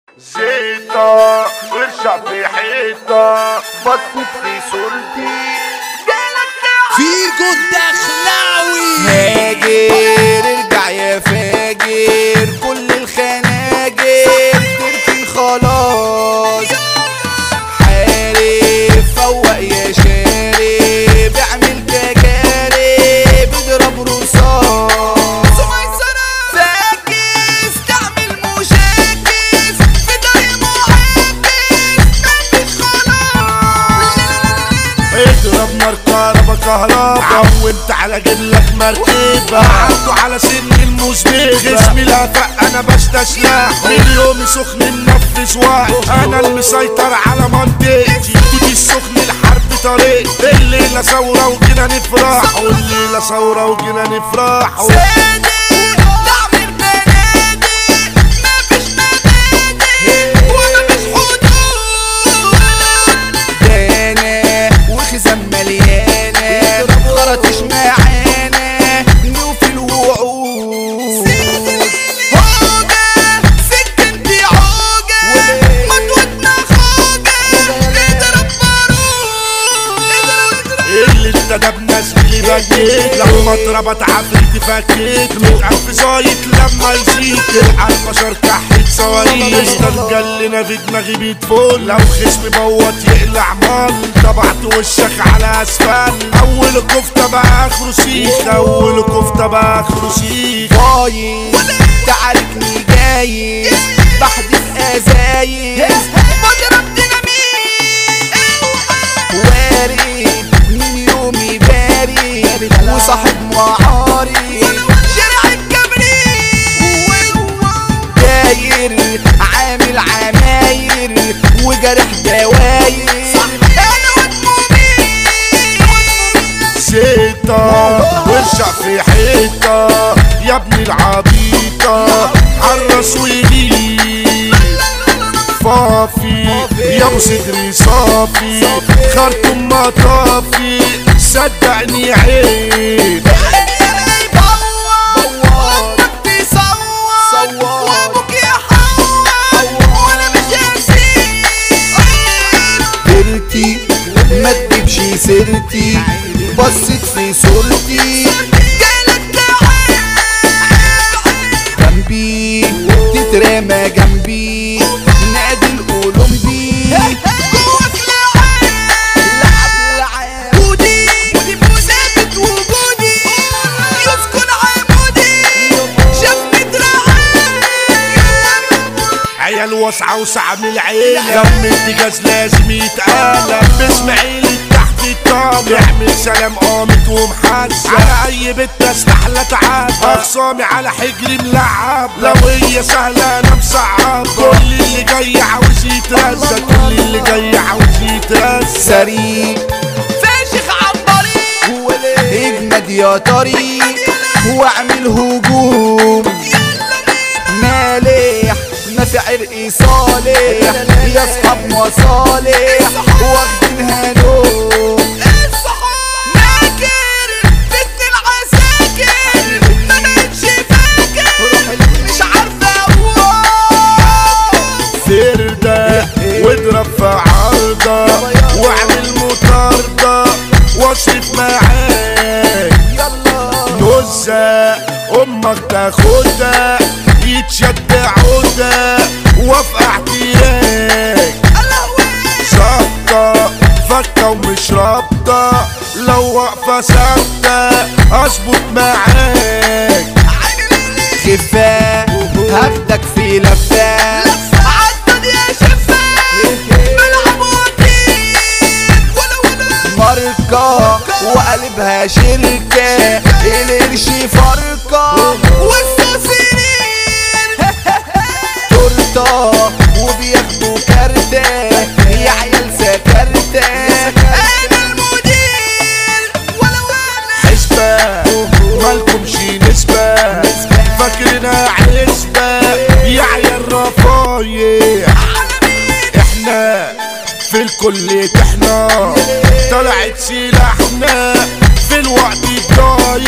زيطة ارشع في حيطة بطت في صورتي فيجو الدخلاوي هاجر ارجع يا فاجر كل الخناجر تركن خلاص حارب فوق يا شارب اعمل تجارب اضرب رصاص فاكس تعمل مشاكس في طريق معاكس مفيش خلاص اضرب نار كهربا كهربا عودت على جلك مركبة عدوا على سن المزبيبة جسمي لافق انا بستسلح من يومي سخن منفذ واحد انا المسيطر على منطقتي دي السخن الحرب طريقتي الليلة ثورة وجينا نفرح والليلة ثورة وجينا نفرح صادق تعمل بنادق مفيش مبادئ ومفيش حدود دانا وخزان مليانة خرطش معانا نوفي الوعود هوجة سكنتي عوجة مدودنا خوجة نضرب بارود اللي انتدب ناس اللي بكيت لما اتربط عفريتي فكيت مئة ألف زايد لما يزيد تلقى البشر كحت صواريخ استنجلنا في دماغي بيتفول لو خصمي بوط يقلع مال طبعت وشك على اسفل اول كفتة بقى اخره سيخ اول كفتة بقى اخره سيخ بايظ تعاركني جايز بحدث ازايز بضرب ديناميت وارد من يومي بارد وصاحب معارض شارع الكبريت داير عامل عماير وجرح دواير انا واد مميت زيطة وارشع في حيطة يا ابن العبيطة عالراس ويجيب فافي يا ابو صدري صافي خرطوم مطافي صدقني عيب سيرتي ما تجيبش سيرتي بصت في صورتي جنبي تترمى جنبي نادي الاولمبي جواك لعب لعب ودي ودي مثابت وجودي يسكن عمودي شافني دراعي عيال واسعة وسعة من العيلة لم التجاز لازم يتقلب باسماعيل تحت الطابع يعمل سلام قامت ومحزة على اي بنت استحلى تعب اخصامي على حجري ملعب لو هي سهلة انا مصعب كل اللي جاي عاوز يترزق كل اللي جاي عاوز يترزق سريع فاشخ عبري اجمد يا طريق واعمل هجوم مالح ما في عرق صالح يا اصحاب مصالح واخدينها نوم ماكر بنت العساكر ما بقتش فاكر مش عارفه اقول فردة واضرب في عرضة واعمل مطاردة واصرف معاك يلا نزة امك تاخدها يتشد عودة وفي احتياج ظابطة فكة ومش رابطة لو واقفة ثابتة اظبط معاك خفا هاخدك في لفة عدد يا شفا ملعب وكيل ماركة وقلبها شركة القرش فرقة والصاصرين تورتة وبياخدوا كارتة يا عيال سكرتة انا المدير ولا ولا حسبة مالكمش نسبة فاكرنا عزبة يا عيال رفايع احنا في الكل احنا طلعت سلاحنا في الوقت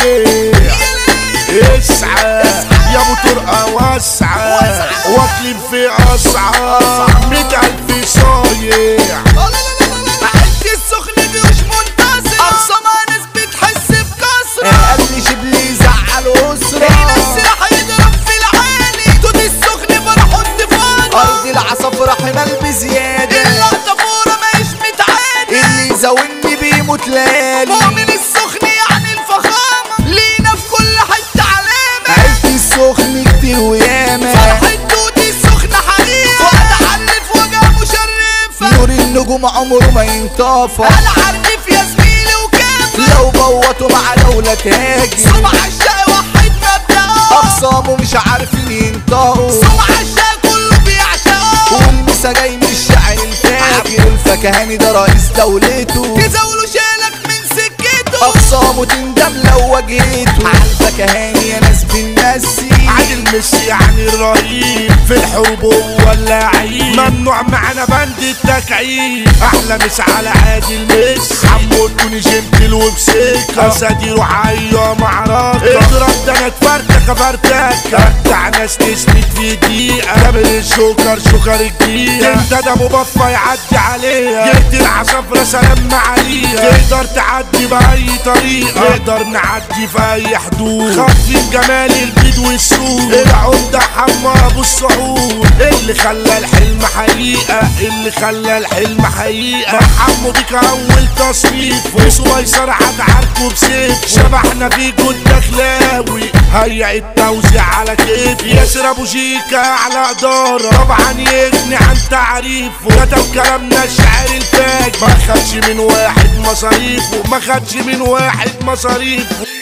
الضايع اسعى يا ابو طرقه واسعه واكلين اسعار مية الف صايع عد السخن جيوش منتصر اقصى ما ناس بتحس بكسرة قال لي شبلي زعل اسرة هنا السلاح يضرب في العالي توت السخن فرح انتفاضة ارض العصافرة حمال بزيادة اللقطة فورة ماهيش متعادة اللي يزاولني بيموت لالي مؤمن السخن يعني الفخامة لينا في كل حتة علامة عد السخن كتير وياما فرحة توت السخن حقيقة فؤاد علف وجه مشرفة نور النجوم عمره ما ينطفى انا عارف يا زميلي وكافة لو بوطوا مع دولة تاجي سمع الشقي وحد مبدأه أخصامه مش عارفين ينطقوا سمع الشقي كله بيعشقه والمسا جاي من الشعر الفاجر الفكهاني ده رئيس دولته تزاولوا شالك من سكته أخصامه تندم لو واجهته عالفكهاني يا ناس بنمسي عادل ميسي يعني الرهيب في الحروب هو اللعيب ممنوع معنا بند التكعيب احلى مس على عادل ميسي حمو تكوني جنتل وبسكة اسادير حية معركة اضرب ده انا اتفرتك فرتك بتاع ناس تثبت في دقيقة جابر الشوكر شوكر الجديدة انت ده ابو بفا يعدي عليها جبت العصافرة سلام عليها تقدر تعدي بأي طريقة نقدر نعدي في أي حدود خاطفين جمال البيض والسود العمدة حما أبو السعود اللي خلى الحلم حقيقة اللي خلى الحلم حقيقة حمو بيك أول تصنيف وسويسر هتعاركوا بسيف شبحنا في جود دخلاوي هيا التوزيع على كيف ياسر أبو شيكا أعلى إدارة طبعا يغني عن تعريفه كتب كلامنا الشعر الفاج ما خدش من واحد مصاريفه ما خدش من واحد مصاريفه